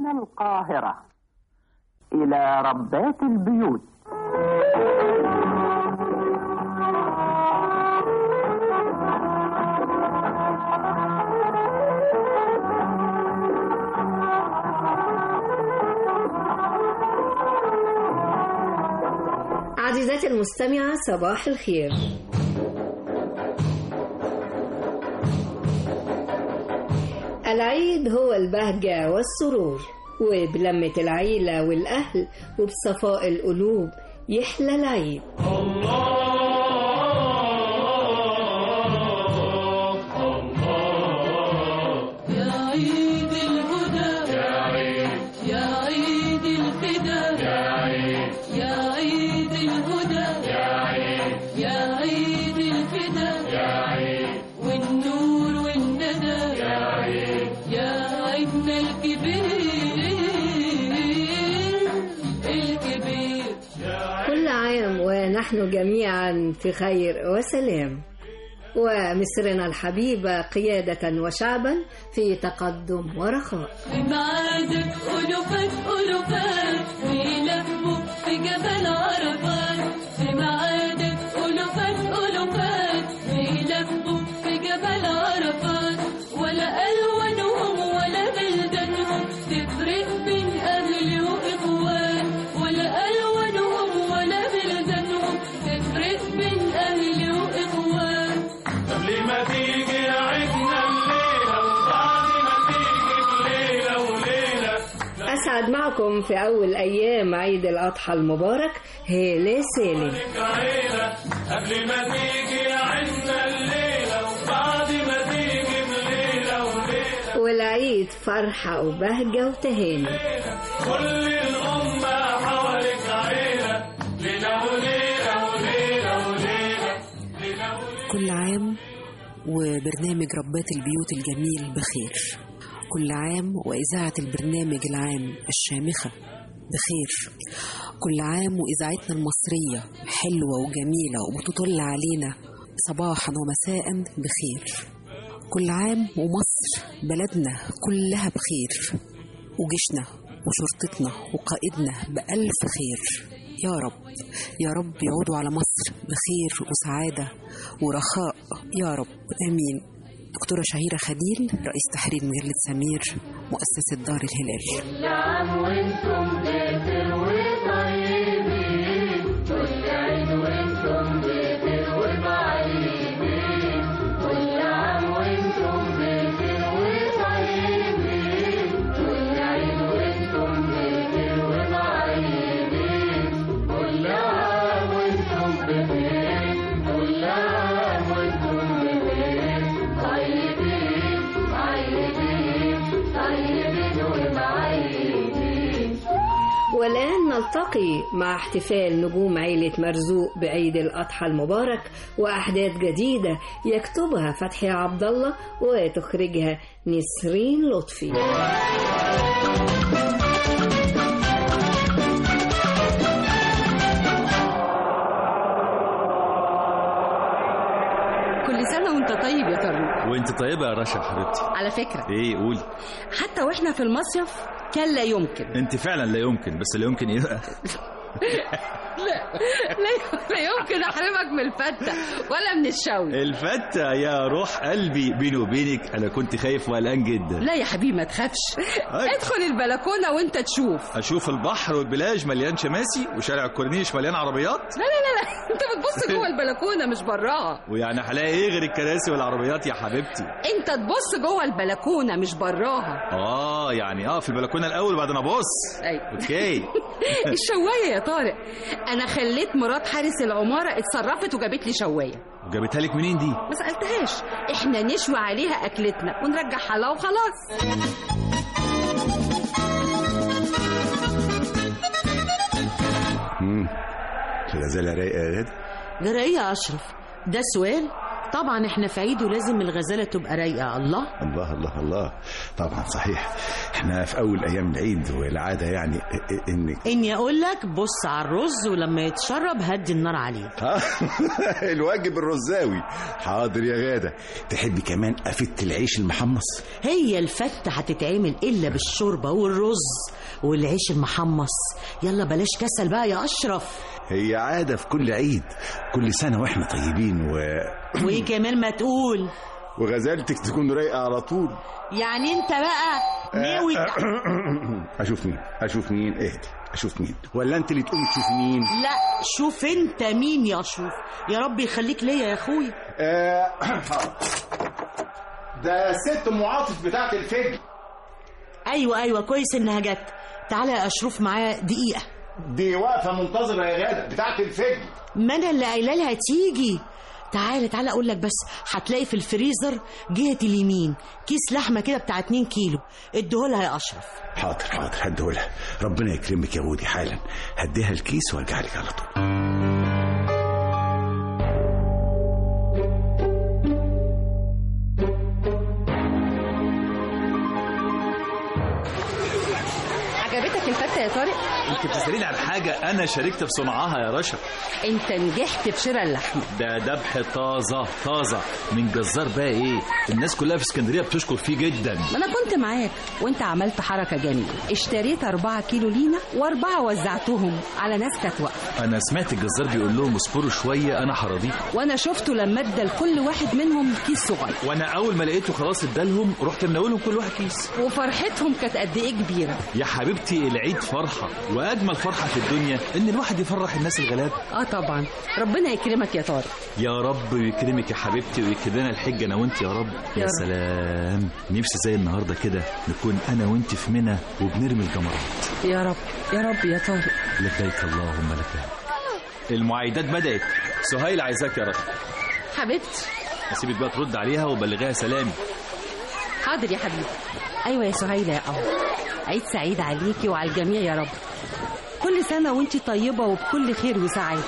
من القاهرة إلى ربات البيوت عزيزتي المستمعة صباح الخير العيد هو البهجة والسرور وبلمة العيلة والأهل وبصفاء القلوب يحلى العيد يا عيد الهدى يا عيد يا عيد الفدا يا عيد يا عيد الهدى يا عيد يا عيد الفدا يا عيد والنور والندى يا عيد يا عيدنا الكبير الكبير كل عام ونحن جميعا في خير وسلام ومصرنا الحبيبة قيادة وشعبا في تقدم ورخاء بمعادك ألوفات ألوفات بيلفوا في جبل عرفات بمعادك ألوفات ألوفات بيلفوا في جبل عرفات ولا ألوانهم ولا بلدانهم تفرق بين أهل وإخوان ولا ألوانهم ولا بلدانهم تفرق بين أهل وإخوان قبل ما تيجي عيدنا الليلة وبعد ما تيجي الليلة وليلة أسعد معكم في أول أيام عيد الأضحى المبارك هالة سالم عيلة قبل ما تيجي عيدنا الليلة وبعد ما تيجي الليلة وليلة والعيد فرحة وبهجة وتهاني كل الأمة حواليك عيلة ليلة وليلة وليلة وليلة ليلة وليلة كل عام وبرنامج ربات البيوت الجميل بخير كل عام وإذاعة البرنامج العام الشامخة بخير كل عام وإذاعتنا المصرية حلوة وجميلة وبتطل علينا صباحا ومساء بخير كل عام ومصر بلدنا كلها بخير وجيشنا وشرطتنا وقائدنا بألف خير يا رب يا رب يعودوا على مصر بخير وسعادة ورخاء يا رب آمين دكتورة شهيرة خليل رئيس تحرير مجلة سمير مؤسسة دار الهلال كل عام وانتم بخير وطيبين كل عيد وانتم بخير ومعيدين كل عام وانتم بخير وطيبين كل عيد وانتم بخير ومعيدين كل عام وانتم بخير كل عام وانتم بخير طيبين طيبين طيبين ومعيدين والآن نلتقي مع احتفال نجوم عيلة مرزوق بعيد الأضحى المبارك وأحداث جديدة يكتبها فتحي عبد الله وتخرجها نسرين لطفي كل سنة وانت طيب يا طارق وانت طيبة يا رشا حبيبتي على فكرة ايه قولي حتى واحنا في المصيف كان لا يمكن انت فعلا لا يمكن بس لا يمكن ايه بقى لا لا, لا يمكن احرمك من الفتة ولا من الشوي الفتة يا روح قلبي بيني وبينك انا كنت خايف وقلقان جدا لا يا حبيبي ما تخافش ادخل البلكونة وانت تشوف اشوف البحر والبلاج مليان شماسي وشارع الكورنيش مليان عربيات لا لا لا, لا. انت بتبص جوه البلكونة مش براها ويعني هلاقي ايه غير الكراسي والعربيات يا حبيبتي انت تبص جوه البلكونة مش براها اه يعني اه في البلكونه الاول وبعدين ابص ايوه اوكي الشواية يا طارق انا خليت مرات حارس العمارة اتصرفت وجابت لي شواية جابتها لك منين دي ما سألتهاش احنا نشوي عليها اكلتنا ونرجعها لها وخلاص امم الغزاله رايقه يا غدا جرى ايه يا اشرف ده سؤال طبعا احنا في عيد ولازم الغزالة تبقى رايقة الله الله الله الله طبعا صحيح احنا في اول ايام العيد والعاده يعني انك اني اقول لك بص على الرز ولما يتشرب هدي النار عليه الواجب الرزاوي حاضر يا غاده تحبي كمان افت العيش المحمص هي الفتة هتتعمل إلا بالشوربة والرز والعيش المحمص يلا بلاش كسل بقى يا أشرف هي عاده في كل عيد كل سنه واحنا طيبين و... وإيه كمان ما تقول وغزالتك تكون رايقه على طول يعني أنت بقى ناوي اشوف مين اشوف مين اهدي اشوف مين ولا انت اللي تقومي تشوفي مين لا شوف أنت مين يا أشرف يا رب يخليك ليا يا أخويا آه، ده ست ام عاطف بتاعت الفجر أيوة أيوة كويس إنها جت تعالى يا أشرف معايا دقيقة دي واقفه منتظره يا غاده بتاعت الفجر ما أنا اللي قايله لها تيجي تعالى تعالى اقول لك بس هتلاقي في الفريزر جهه اليمين كيس لحمه كده بتاع 2 كيلو اديهولها يا اشرف حاضر حاضر هديهولها ربنا يكرمك يا ودي حالا هديها الكيس وارجع لك على طول عجبتك الفتة يا طارق انت بتسأليني عن حاجة أنا شاركت في صنعها يا رشا انت نجحت في شراء اللحمة ده ذبح طازة طازة من جزار بقى إيه الناس كلها في اسكندرية بتشكر فيه جدا ما انا كنت معاك وانت عملت حركة جميلة اشتريت أربعة كيلو لينا وأربعة وزعتهم على ناس كانت واقفة أنا سمعت الجزار بيقول لهم اصبروا شوية أنا هراضيكم وانا شفته لما ادى لكل واحد منهم كيس صغير وأنا أول ما لقيته خلاص ادالهم رحت مناولهم كل واحد كيس وفرحتهم كانت قد ايه كبيرة يا حبيبتي العيد فرحة وأجمل فرحة في الدنيا إن الواحد يفرح الناس الغلابة اه طبعا ربنا يكرمك يا طارق يا رب ويكرمك يا حبيبتي ويكتب لنا الحجة أنا وأنت يا رب يا يا رب. سلام نفسي زي النهاردة كده نكون أنا وأنت في منى وبنرمي الجمرات يا رب يا رب يا طارق لبيك اللهم لبيك المعايدات بدأت سهيل عايزاك يا رشا حبيبتي هسيبك بقى ترد عليها وبلغيها سلامي حاضر يا حبيبي ايوه يا سهيلة يا قمر عيد سعيد عليكي وعلى الجميع يا رب كل سنة وانت طيبة وبكل خير وسعادة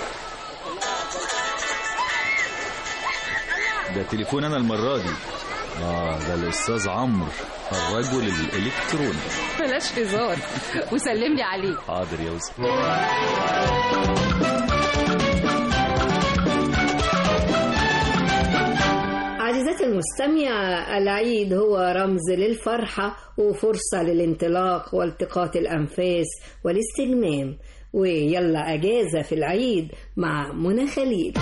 ده تليفون أنا المرة دي آه ده الأستاذ عمرو الرجل الإلكتروني بلاش هزار وسلم لي عليه حاضر يا وزير عزيزتي المستمعة العيد هو رمز للفرحة وفرصة للانطلاق والتقاط الأنفاس والاستجمام ويلا أجازة في العيد مع منى خليل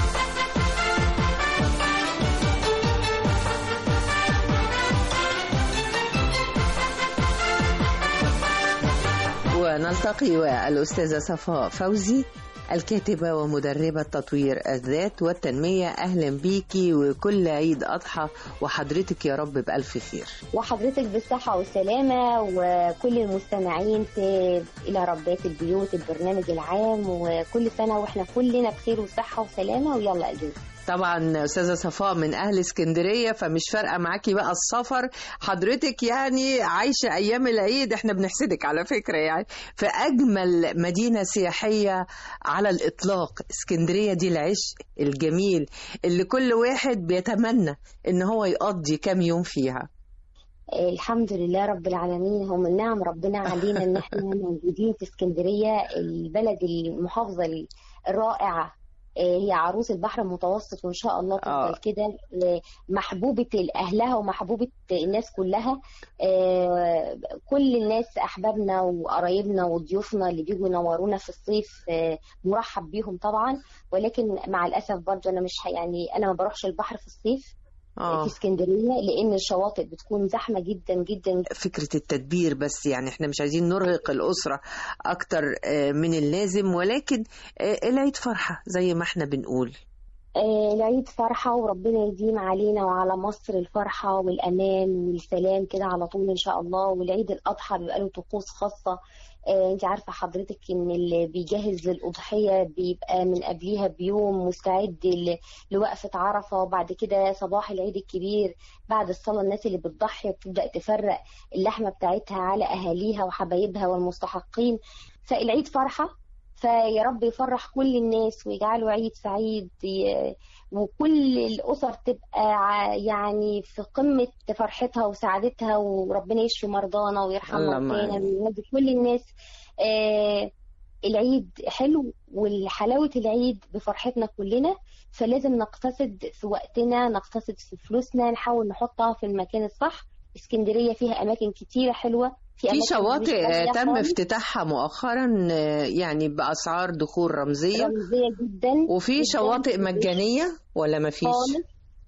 ونلتقي والأستاذة صفاء فوزي الكاتبة ومدربة تطوير الذات والتنمية أهلا بيكي وكل عيد أضحى وحضرتك يا رب بألف خير وحضرتك بالصحة والسلامة وكل المستمعين في إلى ربات البيوت البرنامج العام وكل سنة وإحنا كلنا بخير وصحة وسلامة ويلا أجازة طبعا أستاذة صفاء من أهل اسكندرية فمش فارقة معاكي بقى السفر حضرتك يعني عايشة أيام العيد احنا بنحسدك على فكرة يعني في أجمل مدينة سياحية على الإطلاق اسكندرية دي العشق الجميل اللي كل واحد بيتمنى إن هو يقضي كام يوم فيها الحمد لله رب العالمين هو من نعم ربنا علينا ان احنا موجودين في اسكندريه البلد المحافظه الرائعه آه، هي عروس البحر المتوسط وان شاء الله آه. تفضل كده آه، محبوبه اهلها ومحبوبه الناس كلها آه، كل الناس احبابنا وقرايبنا وضيوفنا اللي بيجوا ينورونا في الصيف آه، مرحب بيهم طبعا ولكن مع الاسف برضه انا مش ه- يعني انا ما بروحش البحر في الصيف آه. في اسكندريه لان الشواطئ بتكون زحمه جدا جدا فكرة التدبير بس يعني احنا مش عايزين نرهق الأسرة أكتر آه، من اللازم ولكن آه، العيد فرحة زي ما احنا بنقول آه، العيد فرحة وربنا يديم علينا وعلى مصر الفرحة والأمان والسلام كده على طول إن شاء الله والعيد الأضحى بيبقى له طقوس خاصة آه، انت عارفة حضرتك ان اللي بيجهز للأضحية بيبقى من قبليها بيوم مستعد ل- لوقفة عرفة وبعد كده صباح العيد الكبير بعد الصلاة الناس اللي بتضحي بتبدأ تفرق اللحمة بتاعتها على أهاليها وحبايبها والمستحقين فالعيد فرحة فيا رب يفرح كل الناس ويجعله عيد سعيد ي- وكل الأسر تبقى ع- يعني في قمة فرحتها وسعادتها وربنا يشفي مرضانا ويرحم اللهم موتانا آمين. ويهدي كل الناس آه، العيد حلو والحلاوة العيد بفرحتنا كلنا فلازم نقتصد في وقتنا نقتصد في فلوسنا نحاول نحطها في المكان الصح اسكندرية فيها أماكن كتيرة حلوة في أماكن شواطئ مش غالية تم خالص. افتتاحها مؤخرا آه، يعني بأسعار دخول رمزية رمزية جدا وفي جداً. شواطئ مجانية ولا ما فيش؟ خالص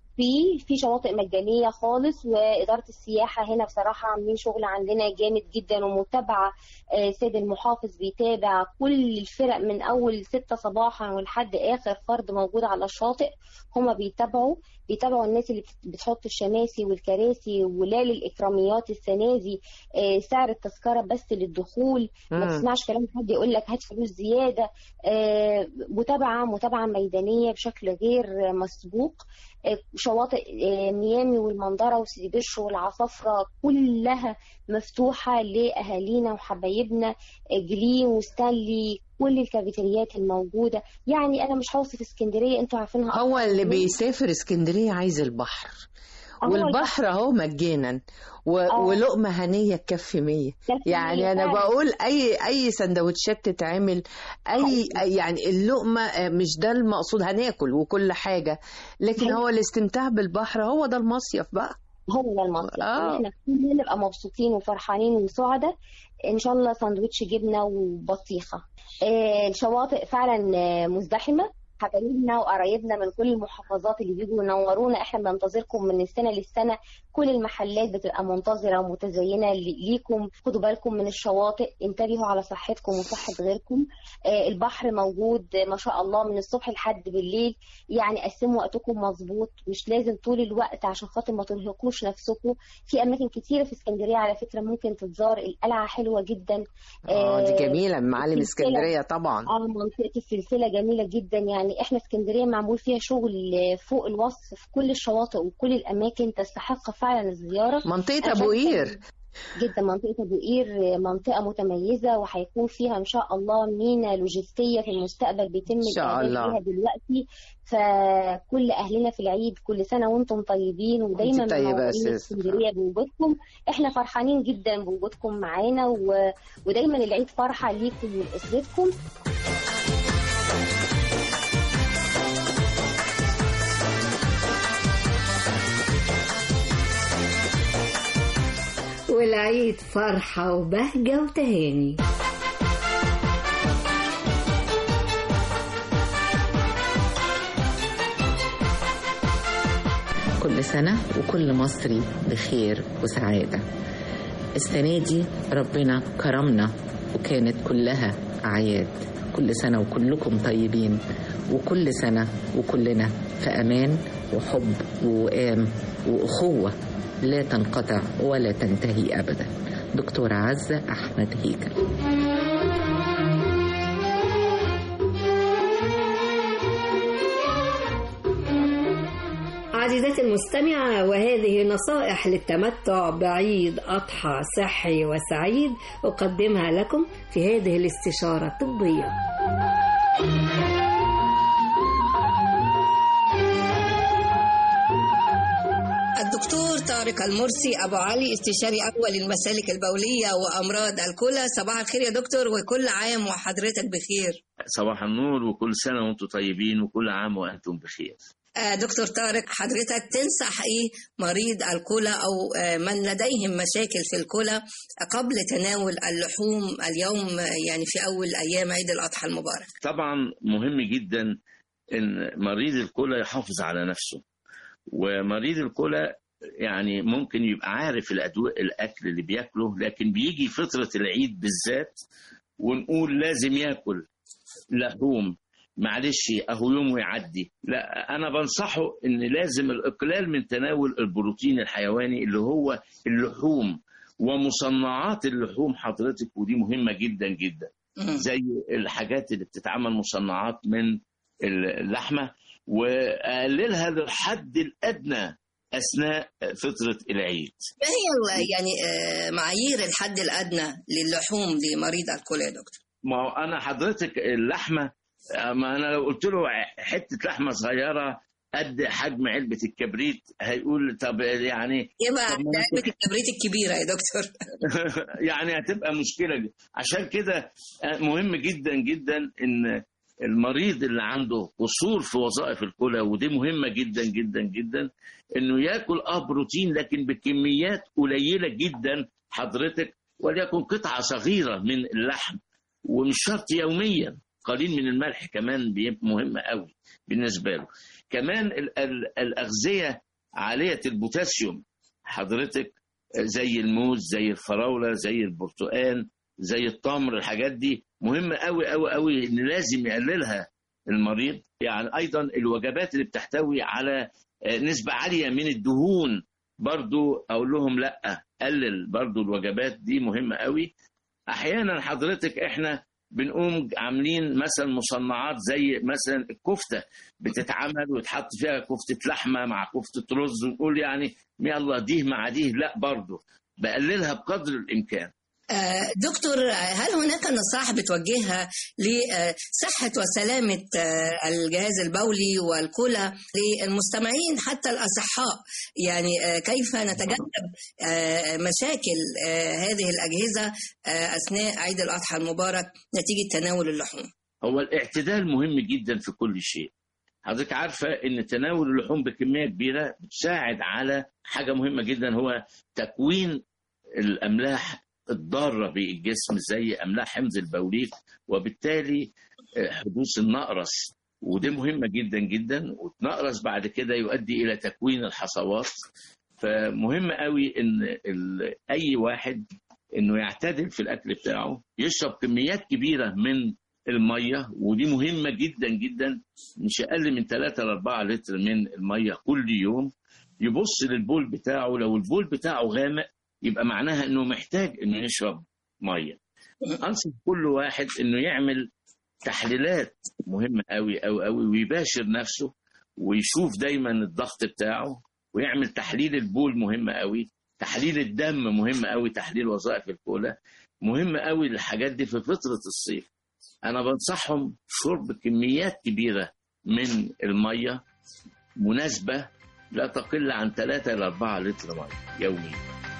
في في شواطئ مجانيه خالص واداره السياحه هنا بصراحه عاملين شغل عندنا جامد جدا ومتابعه آه، سيد المحافظ بيتابع كل الفرق من اول ستة صباحا ولحد اخر فرد موجود على الشاطئ هما بيتابعوا بيتابعوا الناس اللي بت- بتحط الشماسي والكراسي ولال الاكراميات السنه دي آه، سعر التذكره بس للدخول ما مم. تسمعش كلام حد يقول لك هات فلوس زياده آه، متابعه متابعه ميدانيه بشكل غير مسبوق آه، شواطئ آه، ميامي والمنظره وسيدي بشر والعصافره كلها مفتوحه لاهالينا وحبايبنا آه، جليم وستانلي كل الكافيتريات الموجوده يعني انا مش هوصف اسكندريه انتوا عارفينها هو أكتر اللي مني. بيسافر اسكندرية عايز البحر هو والبحر اهو مجانا و... آه. ولقمة هنية تكفي مية تكفي يعني مية أنا فعلا. بقول أي أي سندوتشات تتعمل أي يعني اللقمة آه، مش ده المقصود هناكل وكل حاجة لكن أيوة. هو الاستمتاع بالبحر هو ده المصيف بقى هو ده المصيف آه. ان احنا كلنا نبقى مبسوطين وفرحانين وسعداء ان شاء الله ساندوتش جبنه وبطيخه آه، الشواطئ فعلا آه، مزدحمه حبايبنا وقرايبنا من كل المحافظات اللي بيجوا ينورونا احنا بننتظركم من السنه للسنه كل المحلات بتبقى منتظره ومتزينه لي- ليكم خدوا بالكم من الشواطئ انتبهوا على صحتكم وصحه غيركم آه، البحر موجود آه، ما شاء الله من الصبح لحد بالليل يعني قسموا وقتكم مظبوط مش لازم طول الوقت عشان خاطر ما ترهقوش نفسكم في اماكن كتيره في اسكندريه على فكره ممكن تتزار القلعه حلوه جدا اه دي جميلة معالم السلسلة- اسكندرية طبعا اه منطقه السلسله جميله جدا يعني احنا اسكندريه معمول فيها شغل فوق الوصف في كل الشواطئ وكل الاماكن تستحق فعلا الزياره منطقة عشان أبو قير جدا منطقة أبو قير منطقة متميزة وهيكون فيها إن شاء الله مينا لوجستية في المستقبل بيتم إن شاء الإعداد الله. فيها دلوقتي فكل أهلنا في العيد كل سنة وأنتم طيبين ودايما طيبة يا منورين أستاذ. اسكندرية بوجودكم إحنا فرحانين جدا بوجودكم معانا و... ودايما العيد فرحة ليكم ولأسرتكم والعيد فرحة وبهجة وتهاني كل سنة وكل مصري بخير وسعادة السنة دي ربنا كرمنا وكانت كلها أعياد كل سنة وكلكم طيبين وكل سنة وكلنا في أمان وحب ووئام وأخوة لا تنقطع ولا تنتهي أبدا دكتورة عزة أحمد هيكل عزيزتي المستمعة وهذه نصائح للتمتع بعيد أضحى صحي وسعيد أقدمها لكم في هذه الاستشارة الطبية الدكتور طارق المرسي أبو علي استشاري أول المسالك البولية وأمراض الكلى صباح الخير يا دكتور وكل عام وحضرتك بخير صباح النور وكل سنة وانتم طيبين وكل عام وأنتم بخير آه، دكتور طارق حضرتك تنصح ايه مريض الكلى او آه، من لديهم مشاكل في الكلى قبل تناول اللحوم اليوم آه، يعني في اول ايام عيد الاضحى المبارك طبعا مهم جدا ان مريض الكلى يحافظ على نفسه ومريض الكلى يعني ممكن يبقى عارف الأدوية الأكل اللي بياكله لكن بيجي فترة العيد بالذات ونقول لازم ياكل لحوم معلش اهو يوم ويعدي لا انا بنصحه ان لازم الاقلال من تناول البروتين الحيواني اللي هو اللحوم ومصنعات اللحوم حضرتك ودي مهمه جدا جدا زي الحاجات اللي بتتعمل مصنعات من اللحمه واقللها للحد الادنى اثناء فتره العيد ما هي ال- يعني آه، معايير الحد الادنى للحوم لمريض الكلى يا دكتور ما هو انا حضرتك اللحمه ما انا لو قلت له حته لحمه صغيره قد حجم علبه الكبريت هيقول طب يعني يبقى طب ما أنا علبة الكبريت الكبيرة يا دكتور يعني هتبقى مشكله عشان كده مهم جدا جدا ان المريض اللي عنده قصور في وظائف الكلى ودي مهمه جدا جدا جدا انه ياكل اه بروتين لكن بكميات قليله جدا حضرتك وليكن قطعه صغيره من اللحم ومش شرط يوميا قليل من الملح كمان بيبقى مهم قوي بالنسبه له كمان ال- ال- الاغذيه عاليه البوتاسيوم حضرتك زي الموز زي الفراوله زي البرتقال زي التمر الحاجات دي مهمه قوي قوي قوي ان لازم يقللها المريض يعني ايضا الوجبات اللي بتحتوي على آه، نسبه عاليه من الدهون برضو اقول لهم لا قلل برضو الوجبات دي مهمه قوي احيانا حضرتك احنا بنقوم عاملين مثلا مصنعات زي مثلا الكفته بتتعمل ويتحط فيها كفته لحمه مع كفته رز ونقول يعني يلا دي مع دي لا برضه بقللها بقدر الامكان آه، دكتور هل هناك نصائح بتوجهها لصحة وسلامة آه، الجهاز البولي والكلى للمستمعين حتى الأصحاء يعني آه، كيف نتجنب آه، مشاكل آه، هذه الأجهزة آه، أثناء عيد الأضحى المبارك نتيجة تناول اللحوم هو الاعتدال مهم جدا في كل شيء حضرتك عارفة ان تناول اللحوم بكمية كبيرة بتساعد على حاجة مهمة جدا هو تكوين الأملاح الضارة بالجسم زي أملاح حمض البوليك وبالتالي آه، حدوث النقرس ودي مهمة جدا جدا والنقرس بعد كده يؤدي إلى تكوين الحصوات فمهم قوي ان ال- اي واحد انه يعتدل في الاكل بتاعه يشرب كميات كبيره من الميه ودي مهمه جدا جدا مش اقل من 3 ل 4 لتر من الميه كل يوم يبص للبول بتاعه لو البول بتاعه غامق يبقى معناها انه محتاج انه يشرب ميه انصح كل واحد انه يعمل تحليلات مهمه قوي قوي قوي ويباشر نفسه ويشوف دايما الضغط بتاعه ويعمل تحليل البول مهم قوي تحليل الدم مهم قوي تحليل وظائف الكلى مهم قوي الحاجات دي في فترة الصيف أنا بنصحهم شرب كميات كبيرة من المية مناسبة لا تقل عن 3 إلى 4 لتر مية يوميا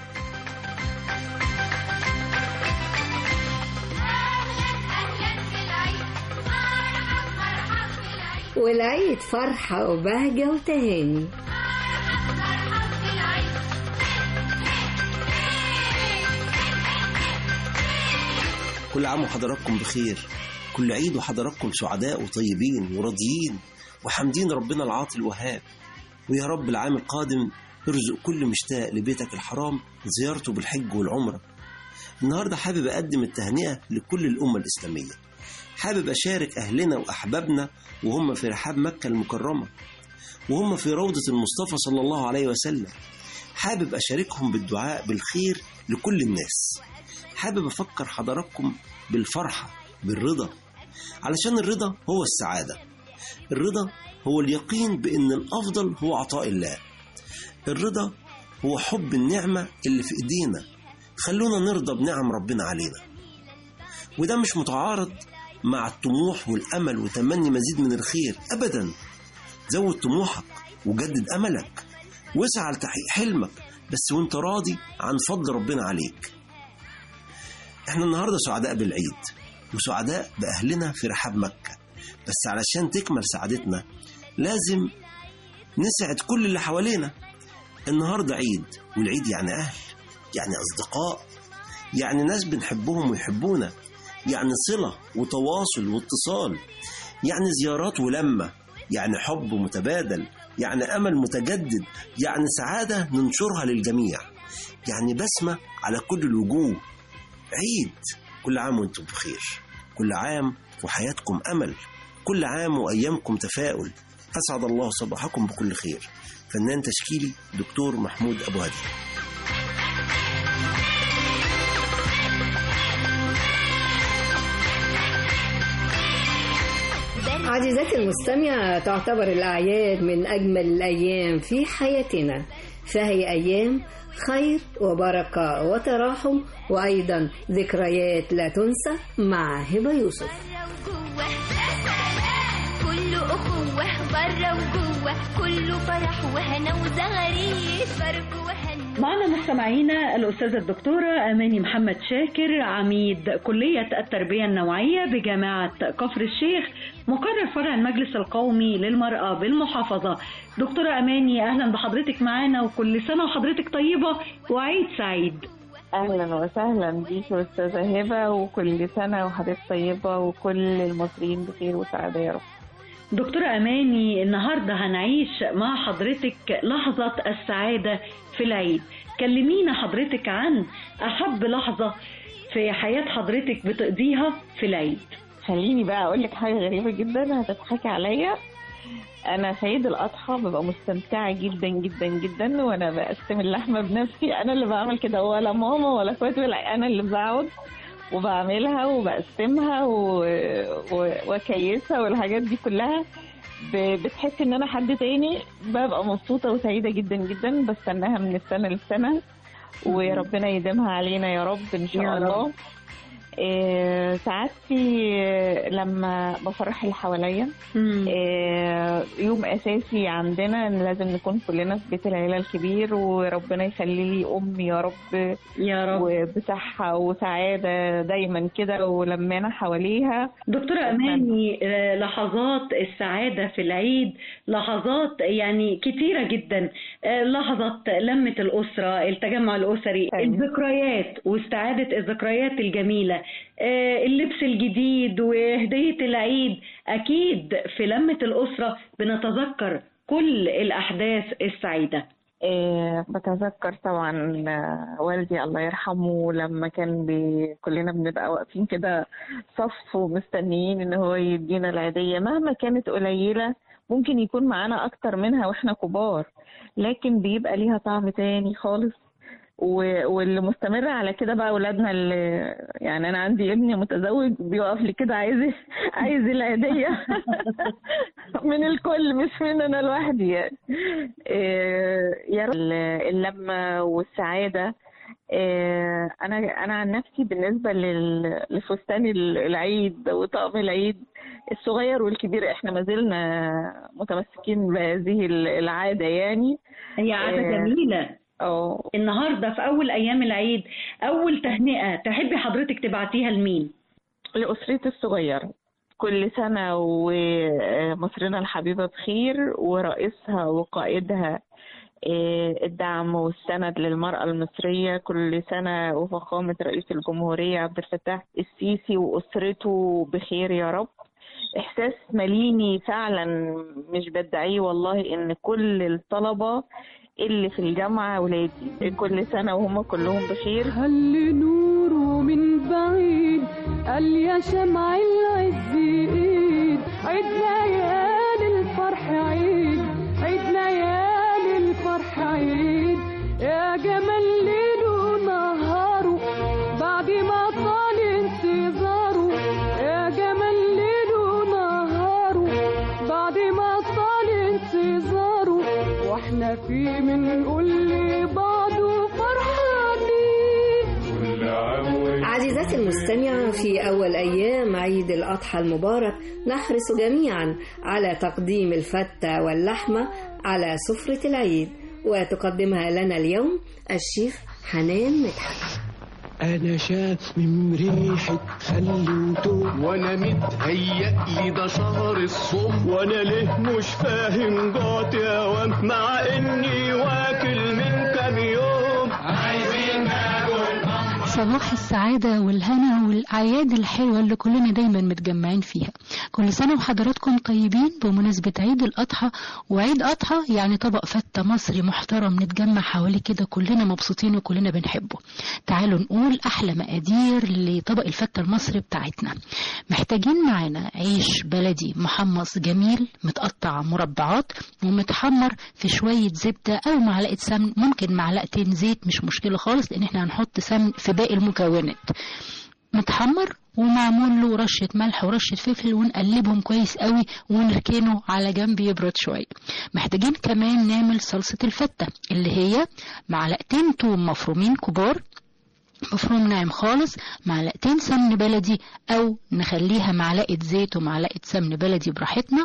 والعيد فرحة وبهجة وتهاني كل عام وحضراتكم بخير كل عيد وحضراتكم سعداء وطيبين وراضيين وحامدين ربنا العاطي الوهاب ويا رب العام القادم ارزق كل مشتاق لبيتك الحرام زيارته بالحج والعمرة النهاردة حابب أقدم التهنئة لكل الأمة الإسلامية حابب أشارك أهلنا وأحبابنا وهم في رحاب مكة المكرمة وهم في روضة المصطفى صلى الله عليه وسلم حابب أشاركهم بالدعاء بالخير لكل الناس حابب أفكر حضراتكم بالفرحة بالرضا علشان الرضا هو السعادة الرضا هو اليقين بأن الأفضل هو عطاء الله الرضا هو حب النعمة اللي في إيدينا خلونا نرضى بنعم ربنا علينا وده مش متعارض مع الطموح والأمل وتمني مزيد من الخير أبدا زود طموحك وجدد أملك واسعى لتحقيق حلمك بس وانت راضي عن فضل ربنا عليك احنا النهارده سعداء بالعيد وسعداء بأهلنا في رحاب مكة بس علشان تكمل سعادتنا لازم نسعد كل اللي حوالينا النهارده عيد والعيد يعني أهل يعني أصدقاء يعني ناس بنحبهم ويحبونا يعني صلة وتواصل واتصال يعني زيارات ولمة يعني حب متبادل يعني أمل متجدد يعني سعادة ننشرها للجميع يعني بسمة على كل الوجوه عيد كل عام وانتم بخير كل عام وحياتكم أمل كل عام وأيامكم تفاؤل أسعد الله صباحكم بكل خير فنان تشكيلي دكتور محمود أبو هدي عزيزتي المستمعة تعتبر الأعياد من أجمل الأيام في حياتنا فهي أيام خير وبركة وتراحم وأيضا ذكريات لا تنسى مع هبة يوسف كله أخوة برا وجوه كله فرح وهنا وزغاريد فرج وهنا معنا مستمعينا الأستاذة الدكتورة أماني محمد شاكر عميد كلية التربية النوعية بجامعة كفر الشيخ مقرر فرع المجلس القومي للمرأة بالمحافظة دكتورة أماني أهلا بحضرتك معانا وكل سنة وحضرتك طيبة وعيد سعيد اهلا وسهلا بيك استاذه هبه وكل سنه وحضرتك طيبه وكل المصريين بخير وسعاده يا رب دكتورة أماني النهاردة هنعيش مع حضرتك لحظة السعادة في العيد كلمينا حضرتك عن أحب لحظة في حياة حضرتك بتقضيها في العيد خليني بقى اقول لك حاجه غريبه جدا هتضحكي عليا انا في عيد الاضحى ببقى مستمتعه جدا جدا جدا وانا بقسم اللحمه بنفسي انا اللي بعمل كده ولا ماما ولا اخواتي ولا انا اللي بقعد وبعملها وبقسمها و... و... وكيسها والحاجات دي كلها ب... بتحس ان انا حد تاني ببقى مبسوطه وسعيده جدا جدا بستناها من السنه للسنه وربنا يديمها علينا يا رب ان شاء يا رب. الله إيه سعادتي لما بفرح اللي حواليا إيه يوم اساسي عندنا ان لازم نكون كلنا في بيت العيله الكبير وربنا يخلي لي امي يا رب يا رب وبصحه وسعاده دايما كده ولمانا حواليها دكتورة أماني آه، لحظات السعادة في العيد لحظات يعني كتيرة جدا آه، لحظة لمة الأسرة التجمع الأسري الذكريات واستعادة الذكريات الجميلة آه، اللبس الجديد وهدية العيد أكيد في لمة الأسرة بنتذكر كل الأحداث السعيدة إيه بتذكر طبعا آه، والدي الله يرحمه لما كان بي كلنا بنبقى واقفين كده صف ومستنيين ان هو يدينا العيدية مهما كانت قليلة ممكن يكون معانا اكتر منها واحنا كبار لكن بيبقى ليها طعم تاني خالص و- واللي مستمر على كده بقى اولادنا اللي يعني انا عندي ابني متزوج بيقف لي كده عايز عايز العيديه من الكل مش من انا لوحدي يعني إيه، يا رب اللمه والسعاده إيه، انا انا عن نفسي بالنسبه لل- لفستان العيد وطقم العيد الصغير والكبير احنا ما زلنا متمسكين بهذه العاده يعني هي عادة إيه، جميلة اه النهاردة في أول أيام العيد أول تهنئة تحبي حضرتك تبعتيها لمين؟ لأسرتي الصغيرة كل سنة ومصرنا الحبيبة بخير ورئيسها وقائدها آه، الدعم والسند للمرأة المصرية كل سنة وفخامة رئيس الجمهورية عبد الفتاح السيسي وأسرته بخير يا رب إحساس مليني فعلا مش بدعيه والله إن كل الطلبة اللي في الجامعة ولادي كل سنة وهم كلهم بخير هل نوره من بعيد قال يا شمع العز ايد عيد ليالي الفرح عيد عيد ليالي الفرح عيد يا جمال ليله نهاره بعد ما طال انتظاره يا جمال ليله نهاره بعد ما طال انتظاره واحنا فيه بنقول لبعض فرحانين عزيزاتي المستمعة في أول أيام عيد الأضحى المبارك نحرص جميعا على تقديم الفتة واللحمة على سفرة العيد وتقدمها لنا اليوم الشيف حنان مدحت انا شامم ريحة خل وتوم وانا متهيأ لي ده شهر الصوم وانا ليه مش فاهم جعت يا وام مع اني واكل من كام يوم عايزين ناكل صباح السعادة والهنا والأعياد الحلوة اللي كلنا دايما متجمعين فيها كل سنة وحضراتكم طيبين بمناسبة عيد الأضحى وعيد أضحى يعني طبق فتة مصري محترم نتجمع حواليه كده كلنا مبسوطين وكلنا بنحبه تعالوا نقول أحلى مقادير لطبق الفتة المصري بتاعتنا محتاجين معانا عيش بلدي محمص جميل متقطع مربعات ومتحمر في شوية زبدة أو معلقة سمن ممكن معلقتين زيت مش مشكلة خالص لأن احنا هنحط سمن في باقي المكونات متحمر ومعمول له رشة ملح ورشة فلفل ونقلبهم كويس قوي ونركنه على جنب يبرد شوية محتاجين كمان نعمل صلصة الفتة اللي هي معلقتين توم مفرومين كبار مفروم ناعم خالص معلقتين سمن بلدي او نخليها معلقه زيت ومعلقه سمن بلدي براحتنا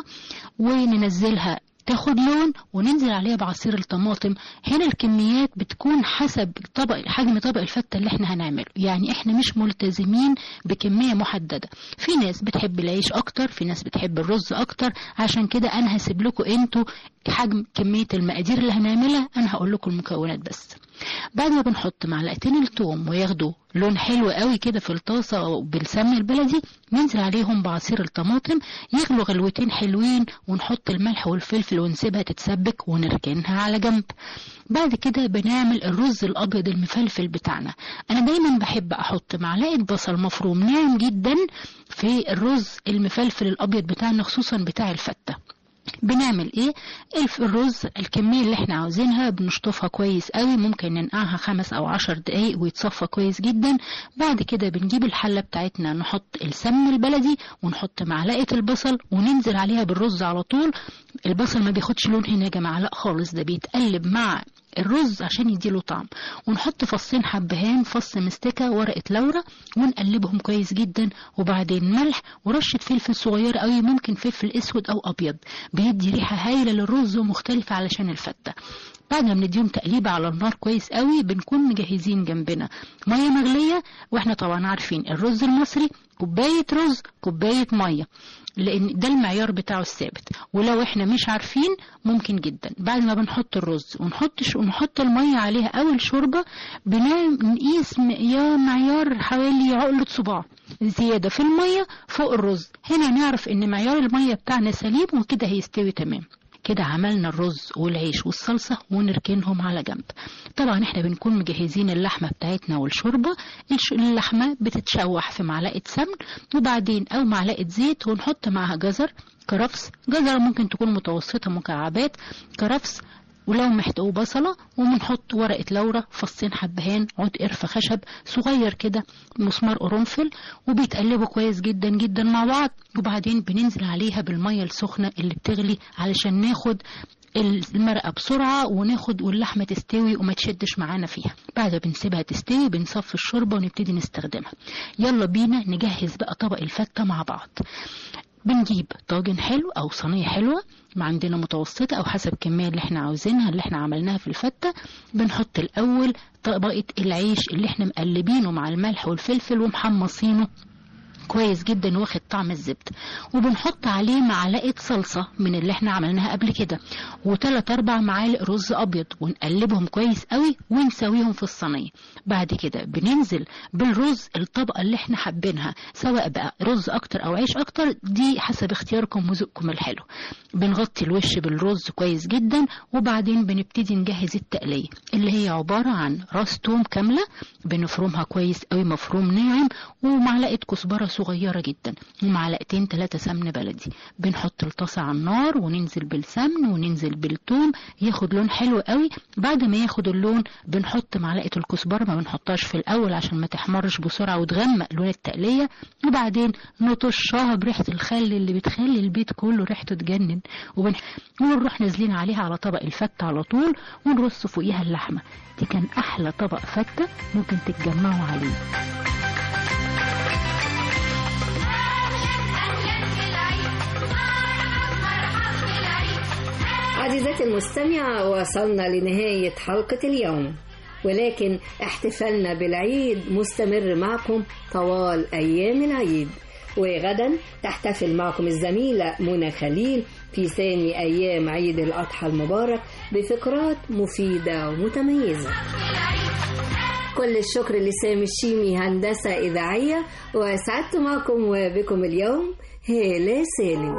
وننزلها تاخد لون وننزل عليها بعصير الطماطم هنا الكميات بتكون حسب طبق حجم طبق الفتة اللي احنا هنعمله يعني احنا مش ملتزمين بكمية محددة في ناس بتحب العيش اكتر في ناس بتحب الرز اكتر عشان كده انا هسيب لكم انتوا حجم كمية المقادير اللي هنعملها انا هقول لكم المكونات بس بعد ما بنحط معلقتين التوم وياخدوا لون حلو قوي كده في الطاسة بالسمن البلدي ننزل عليهم بعصير الطماطم يغلوا غلوتين حلوين ونحط الملح والفلفل ونسيبها تتسبك ونركنها على جنب بعد كده بنعمل الرز الابيض المفلفل بتاعنا انا دايما بحب احط معلقه بصل مفروم ناعم جدا في الرز المفلفل الابيض بتاعنا خصوصا بتاع الفته بنعمل ايه الف الرز الكمية اللي احنا عاوزينها بنشطفها كويس قوي ممكن ننقعها خمس او عشر دقايق ويتصفى كويس جدا بعد كده بنجيب الحلة بتاعتنا نحط السمن البلدي ونحط معلقة البصل وننزل عليها بالرز على طول البصل ما بياخدش لون هنا يا جماعة لا خالص ده بيتقلب مع الرز عشان يديله طعم ونحط فصين حبهان فص مستكة ورقة لورا ونقلبهم كويس جدا وبعدين ملح ورشة فلفل صغير قوي ممكن فلفل اسود او ابيض بيدي ريحة هايلة للرز ومختلفة علشان الفتة بعد ما بنديهم تقليبة على النار كويس قوي بنكون مجهزين جنبنا مية مغلية واحنا طبعا عارفين الرز المصري كوباية رز كوباية مية لان ده المعيار بتاعه الثابت ولو احنا مش عارفين ممكن جدا بعد ما بنحط الرز ونحط ش... ونحط الميه عليها اول شوربه بنقيس يا معيار حوالي عقله صباع زياده في الميه فوق الرز هنا نعرف ان معيار الميه بتاعنا سليم وكده هيستوي تمام كده عملنا الرز والعيش والصلصة ونركنهم على جنب طبعا احنا بنكون مجهزين اللحمة بتاعتنا والشوربة اللحمة بتتشوح في معلقة سمن وبعدين او معلقة زيت ونحط معاها جزر كرفس جزرة ممكن تكون متوسطة مكعبات كرفس ولو محتاجوا بصلة وبنحط ورقة لورا فصين حبهان عود قرفة خشب صغير كده مسمار قرنفل وبيتقلبوا كويس جدا جدا مع بعض وبعدين بننزل عليها بالمية السخنة اللي بتغلي علشان ناخد المرقة بسرعة وناخد واللحمة تستوي وما تشدش معانا فيها بعد ما بنسيبها تستوي بنصفي الشوربة ونبتدي نستخدمها يلا بينا نجهز بقى طبق الفتة مع بعض بنجيب طاجن حلو او صينيه حلوه ما عندنا متوسطه او حسب الكميه اللي احنا عاوزينها اللي احنا عملناها في الفته بنحط الاول طبقه العيش اللي احنا مقلبينه مع الملح والفلفل ومحمصينه كويس جدا واخد طعم الزبده وبنحط عليه معلقه صلصه من اللي احنا عملناها قبل كده وثلاث اربع معالق رز ابيض ونقلبهم كويس قوي ونسويهم في الصينيه بعد كده بننزل بالرز الطبقه اللي احنا حابينها سواء بقى رز اكتر او عيش اكتر دي حسب اختياركم وذوقكم الحلو بنغطي الوش بالرز كويس جدا وبعدين بنبتدي نجهز التقليه اللي هي عباره عن راس توم كامله بنفرمها كويس قوي مفروم ناعم ومعلقه كزبره صغيرة جدا ومعلقتين ثلاثة سمن بلدي بنحط الطاسة على النار وننزل بالسمن وننزل بالثوم ياخد لون حلو قوي بعد ما ياخد اللون بنحط معلقة الكزبرة ما بنحطهاش في الأول عشان ما تحمرش بسرعة وتغمق لون التقلية وبعدين نطشها بريحة الخل اللي بتخلي البيت كله ريحته تجنن وبن... ونروح نازلين عليها على طبق الفتة على طول ونرص فوقيها اللحمة دي كان أحلى طبق فتة ممكن تتجمعوا عليه عزيزتي المستمعة وصلنا لنهاية حلقة اليوم ولكن احتفالنا بالعيد مستمر معكم طوال أيام العيد وغدا تحتفل معكم الزميلة منى خليل في ثاني أيام عيد الأضحى المبارك بفقرات مفيدة ومتميزة كل الشكر لسامي الشيمي هندسة إذاعية وسعدت معكم وبكم اليوم هالة سالم